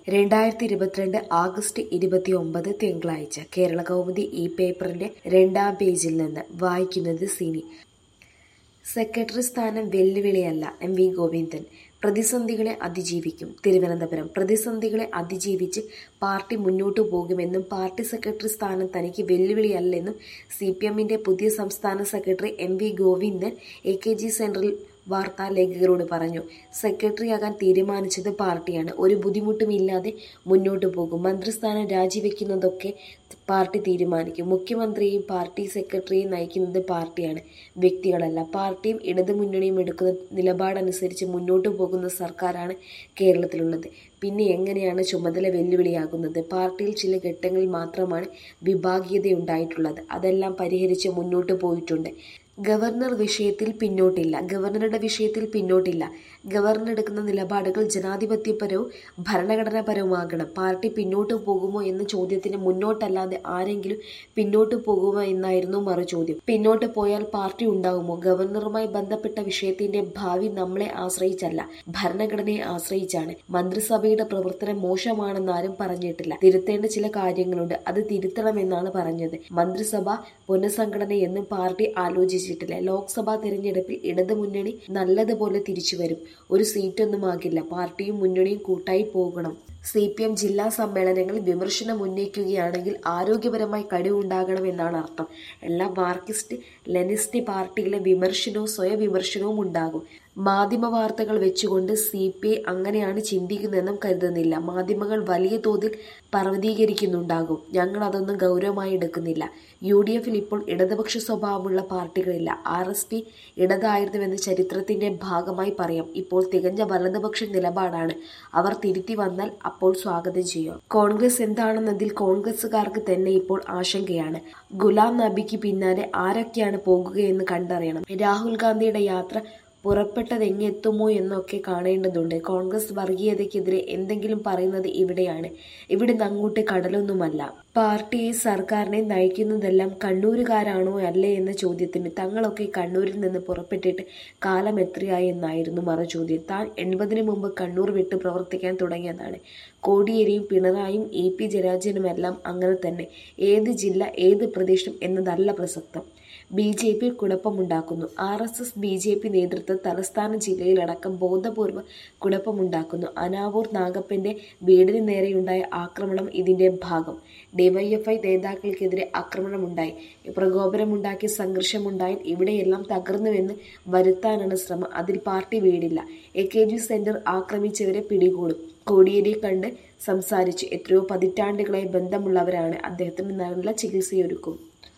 രണ്ടായിരത്തി ഇരുപത്തിരണ്ട് ആഗസ്റ്റ് ഇരുപത്തിയൊമ്പത് തിങ്കളാഴ്ച കേരള കൗമുദി ഈ പേപ്പറിന്റെ രണ്ടാം പേജിൽ നിന്ന് വായിക്കുന്നത് സിനി സെക്രട്ടറി സ്ഥാനം വെല്ലുവിളിയല്ല എം വി ഗോവിന്ദൻ പ്രതിസന്ധികളെ അതിജീവിക്കും തിരുവനന്തപുരം പ്രതിസന്ധികളെ അതിജീവിച്ച് പാർട്ടി മുന്നോട്ടു പോകുമെന്നും പാർട്ടി സെക്രട്ടറി സ്ഥാനം തനിക്ക് വെല്ലുവിളിയല്ലെന്നും സി പി എമ്മിന്റെ പുതിയ സംസ്ഥാന secretary M V Govindan A K G സെന്ററിൽ വാർത്താ ലേഖകരോട് പറഞ്ഞു സെക്രട്ടറിയാകാൻ തീരുമാനിച്ചത് പാർട്ടിയാണ് ഒരു ബുദ്ധിമുട്ടും ഇല്ലാതെ മുന്നോട്ടു പോകും മന്ത്രിസ്ഥാനം രാജിവെക്കുന്നതൊക്കെ പാർട്ടി തീരുമാനിക്കും മുഖ്യമന്ത്രിയെയും പാർട്ടി സെക്രട്ടറിയെയും നയിക്കുന്നത് പാർട്ടിയാണ് വ്യക്തികളല്ല പാർട്ടിയും ഇടതുമുന്നണിയും എടുക്കുന്ന നിലപാടനുസരിച്ച് മുന്നോട്ടു പോകുന്ന സർക്കാരാണ് കേരളത്തിലുള്ളത് പിന്നെ എങ്ങനെയാണ് ചുമതല വെല്ലുവിളിയാകുന്നത് പാർട്ടിയിൽ ചില ഘട്ടങ്ങളിൽ മാത്രമാണ് വിഭാഗീയതയുണ്ടായിട്ടുള്ളത് അതെല്ലാം പരിഹരിച്ച് മുന്നോട്ടു പോയിട്ടുണ്ട് ഗവർണർ വിഷയത്തിൽ പിന്നോട്ടില്ല ഗവർണറുടെ വിഷയത്തിൽ പിന്നോട്ടില്ല ഗവർണർ എടുക്കുന്ന നിലപാടുകൾ ജനാധിപത്യപരവും ഭരണഘടനാപരവുമാകണം പാർട്ടി പിന്നോട്ട് പോകുമോ എന്ന ചോദ്യത്തിന് മുന്നോട്ടല്ലാതെ ആരെങ്കിലും പിന്നോട്ട് പോകുമോ എന്നായിരുന്നു മറുചോദ്യം പിന്നോട്ട് പോയാൽ പാർട്ടി ഉണ്ടാകുമോ ഗവർണറുമായി ബന്ധപ്പെട്ട വിഷയത്തിന്റെ ഭാവി നമ്മളെ ആശ്രയിച്ചല്ല ഭരണഘടനയെ ആശ്രയിച്ചാണ് മന്ത്രിസഭയുടെ പ്രവർത്തനം മോശമാണെന്ന് ആരും പറഞ്ഞിട്ടില്ല തിരുത്തേണ്ട ചില കാര്യങ്ങളുണ്ട് അത് തിരുത്തണമെന്നാണ് പറഞ്ഞത് മന്ത്രിസഭ പുനഃസംഘടനയെന്നും പാർട്ടി ആലോചിച്ചിട്ടില്ല ലോക്സഭാ തെരഞ്ഞെടുപ്പിൽ ഇടതുമുന്നണി നല്ലതുപോലെ തിരിച്ചുവരും ഒരു സീറ്റൊന്നുമാകില്ല പാർട്ടിയും മുന്നണിയും കൂട്ടായി പോകണം സി പി എം ജില്ലാ സമ്മേളനങ്ങളിൽ വിമർശനം ഉന്നയിക്കുകയാണെങ്കിൽ ആരോഗ്യപരമായി കഴിവുണ്ടാകണമെന്നാണ് അർത്ഥം എല്ലാ മാർക്സിസ്റ്റ് ലെനിസ്റ്റ് പാർട്ടിയിലെ വിമർശനവും സ്വയവിമർശനവും ഉണ്ടാകും മാധ്യമ വാർത്തകൾ വെച്ചുകൊണ്ട് സി പി ഐ അങ്ങനെയാണ് ചിന്തിക്കുന്നതെന്നും കരുതുന്നില്ല മാധ്യമങ്ങൾ വലിയ തോതിൽ പർവ്വതീകരിക്കുന്നുണ്ടാകും ഞങ്ങൾ അതൊന്നും ഗൗരവമായി എടുക്കുന്നില്ല യു ഡി എഫിൽ ഇപ്പോൾ ഇടതുപക്ഷ സ്വഭാവമുള്ള പാർട്ടികളില്ല ആർ എസ് പി ഇടതായിരുന്നുവെന്ന് ചരിത്രത്തിന്റെ ഭാഗമായി പറയാം ഇപ്പോൾ തികഞ്ഞ വലതുപക്ഷ നിലപാടാണ് അവർ തിരുത്തി വന്നാൽ അപ്പോൾ സ്വാഗതം ചെയ്യും കോൺഗ്രസ് എന്താണെന്നതിൽ കോൺഗ്രസുകാർക്ക് തന്നെ ഇപ്പോൾ ആശങ്കയാണ് ഗുലാം നബിക്ക് പിന്നാലെ ആരൊക്കെയാണ് പോകുകയെന്ന് കണ്ടറിയണം രാഹുൽ ഗാന്ധിയുടെ യാത്ര പുറപ്പെട്ടതെങ്ങെത്തുമോ എന്നൊക്കെ കാണേണ്ടതുണ്ട് കോൺഗ്രസ് വർഗീയതയ്ക്കെതിരെ എന്തെങ്കിലും പറയുന്നത് ഇവിടെയാണ് ഇവിടെ അങ്ങോട്ട് കടലൊന്നുമല്ല പാർട്ടിയെ സർക്കാരിനെ നയിക്കുന്നതെല്ലാം കണ്ണൂരുകാരാണോ അല്ലേ എന്ന ചോദ്യത്തിന് തങ്ങളൊക്കെ കണ്ണൂരിൽ നിന്ന് പുറപ്പെട്ടിട്ട് കാലം എത്രയായി എന്നായിരുന്നു മറുചോദ്യം താൻ എൺപതിനു മുമ്പ് കണ്ണൂർ വിട്ട് പ്രവർത്തിക്കാൻ തുടങ്ങിയതാണ് കോടിയേരിയും പിണറായും എ പി ജയരാജനുമെല്ലാം അങ്ങനെ തന്നെ ഏത് ജില്ല ഏത് പ്രദേശം എന്നതല്ല പ്രസക്തം ബി ജെ പി കുഴപ്പമുണ്ടാക്കുന്നു R S S B J P നേതൃത്വം തലസ്ഥാന ജില്ലയിലടക്കം ബോധപൂർവ കുഴപ്പമുണ്ടാക്കുന്നു അനാവൂർ നാഗപ്പന്റെ വീടിന് നേരെയുണ്ടായ ആക്രമണം ഇതിന്റെ ഭാഗം ഡിവൈഎഫ്ഐ നേതാക്കൾക്കെതിരെ ആക്രമണമുണ്ടായി പ്രകോപനമുണ്ടാക്കി സംഘർഷമുണ്ടായാൽ ഇവിടെയെല്ലാം തകർന്നുവെന്ന് വരുത്താനാണ് ശ്രമം അതിൽ പാർട്ടി വീടില്ല എ കെ ജി സെന്റർ ആക്രമിച്ചവരെ പിടികൂടും കോടിയേരിയെ കണ്ട് സംസാരിച്ചു എത്രയോ പതിറ്റാണ്ടുകളായി ബന്ധമുള്ളവരാണ് അദ്ദേഹത്തിന് നല്ല ചികിത്സയൊരുക്കും